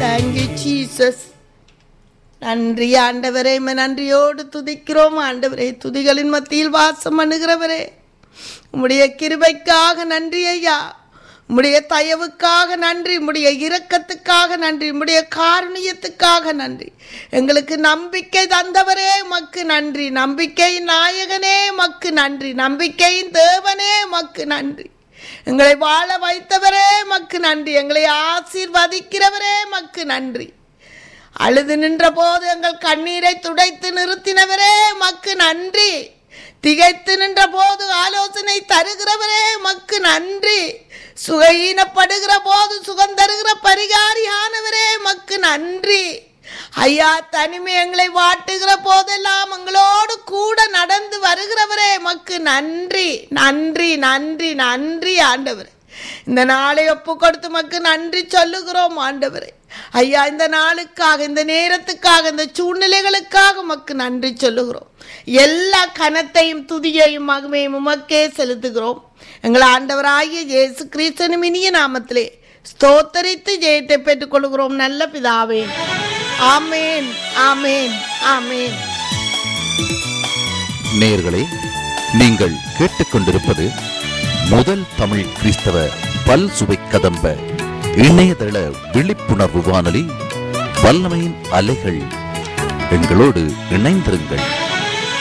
thank you Jesus நன்றி ஆண்டவரே உம்மை நன்றியோடு துதிக்கிறோம் ஆண்டவரே துதிகளின் மத்தியில் வாசம் பண்ணுகிறவரே உம்முடைய கிருபைக்காக நன்றி ஐயா உம்முடைய தயவுக்காக நன்றி உம்முடைய இரக்கத்துக்காக நன்றி உம்முடைய காரணியத்துக்காக நன்றி எங்களுக்கு நம்பிக்கை தந்தவரே மக்கு நன்றி நம்பிக்கை நாயகனே மக்கு நன்றி நம்பிக்கையின் தேவனே மக்கு நன்றி எங்களை வாழ வைத்தவரே மக்கு நன்றி எங்களை ஆசீர்வதிக்கிறவரே மக்கு நன்றி அழுது நின்ற போது எங்கள் கண்ணீரை துடைத்து நிறுத்தினவரே மக்கு நன்றி திகைத்து நின்ற போது ஆலோசனை தருகிறவரே மக்கு நன்றி சுகையீனப்படுகிற போது சுகம் தருகிற பரிகாரியானவரே மக்கு நன்றி ஐயா தனிமை எங்களை வாட்டுகிற போதெல்லாம் எங்களோடு கூட நடந்து வருகிறவரே மக்கு நன்றி நன்றி நன்றி நன்றி ஆண்டவரே இந்த நாளை ஒப்பு கொடுத்து மக்கு நன்றி சொல்லுகிறோம் ஆண்டவரே ஐயா இந்த நாளுக்காக இந்த நேரத்துக்காக இந்த சூழ்நிலைகளுக்காக மக்கு நன்றி சொல்லுகிறோம் எல்லா கனத்தையும் துதியையும் மகிமையும் உமக்கே செலுத்துகிறோம் எங்கள் ஆண்டவராகிய இயேசு கிறிஸ்தனும் இனிய நாமத்திலே ஸ்தோத்தரித்து ஜெயத்தை பெற்றுக்கொள்கிறோம் நல்ல பிதாவே ஆமேன் ஆமேன் ஆமேன் நேயர்களே நீங்கள் கேட்டுக்கொண்டிருப்பது முதல் தமிழ் கிறிஸ்தவ பல் சுவை கதம்ப இணையதள விழிப்புணர்வு வானொலி வல்லமையின் அலைகள் எங்களோடு இணைந்திருங்கள்